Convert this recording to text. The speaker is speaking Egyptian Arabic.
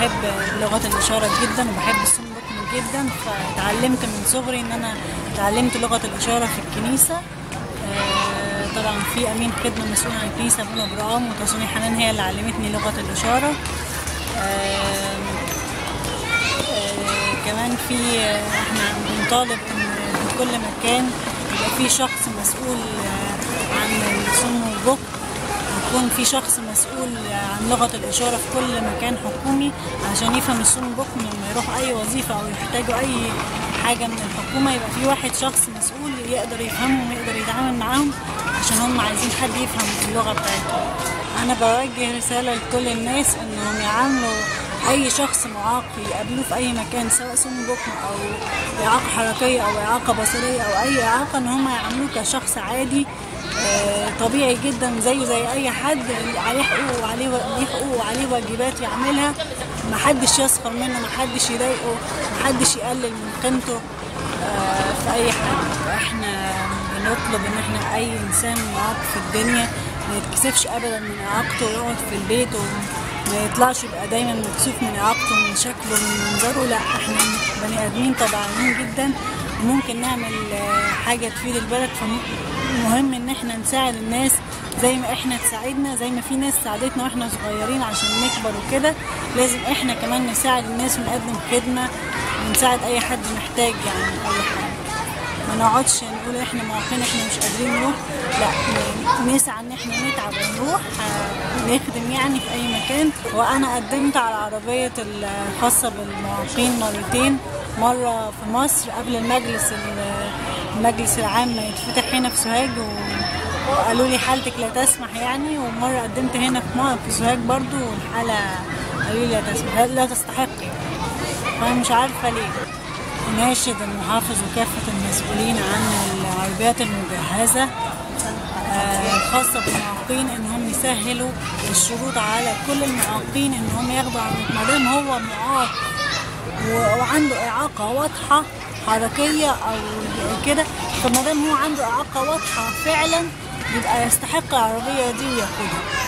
بحب لغة الإشارة جدا وبحب الصم بكم جدا فتعلمت من صغري إن أنا تعلمت لغة الإشارة في الكنيسة آه، طبعا في أمين خدمة مسؤول عن الكنيسة أبونا إبراهيم وتصوني حنان هي اللي علمتني لغة الإشارة آه، آه، كمان في آه، احنا بنطالب ان في كل مكان يبقى في شخص مسؤول آه، عن الصم والبكم يكون في شخص مسؤول عن لغة الإشارة في كل مكان حكومي عشان يفهم الصم والبكم لما يروح أي وظيفة أو يحتاجوا أي حاجة من الحكومة يبقى في واحد شخص مسؤول يقدر يفهمهم ويقدر يتعامل معاهم عشان هم عايزين حد يفهم اللغة بتاعتهم أنا بوجه رسالة لكل الناس إنهم يعاملوا أي شخص معاق يقابلوه في أي مكان سواء سن بكم أو إعاقة حركية أو إعاقة بصرية أو أي إعاقة إن هم يعاملوه كشخص عادي آه، طبيعي جدا زيه زي أي حد عليه حقوق وعليه ليه حقوق وعليه واجبات يعملها محدش يسخر منه محدش يضايقه محدش يقلل من قيمته آه، في أي حد احنا بنطلب ان احنا اي انسان معاق في الدنيا ما يتكسفش ابدا من اعاقته ويقعد في البيت وما يطلعش يبقى دايما مكسوف من اعاقته من شكله من منظره لا احنا بني ادمين طبيعيين جدا وممكن نعمل آه، حاجه تفيد البلد فمهم ان احنا نساعد الناس زي ما احنا تساعدنا زي ما في ناس ساعدتنا واحنا صغيرين عشان نكبر وكده لازم احنا كمان نساعد الناس ونقدم خدمه ونساعد اي حد محتاج يعني اي حاجه ما نقعدش نقول احنا معاقين احنا مش قادرين نروح لا ن- نسعى ان احنا نتعب ونروح آه، نخدم يعني في اي مكان وانا قدمت على العربية الخاصة بالمعاقين مرتين مرة في مصر قبل المجلس ال- المجلس العام ما يتفتح هنا في سوهاج و- وقالوا لي حالتك لا تسمح يعني ومرة قدمت هنا في م- في سوهاج برضو والحالة قالوا لي لا تسمح لا تستحق فأنا مش عارفة ليه ناشد المحافظ وكافة المسؤولين عن العربيات المجهزة آه، الخاصة بالمعاقين انهم يسهلوا الشروط على كل المعاقين انهم ياخدوا عربية ما دام هو معاق و- وعنده إعاقة واضحة حركية أو كده فما دام هو عنده إعاقة واضحة فعلا يبقى يستحق العربية دي وياخدها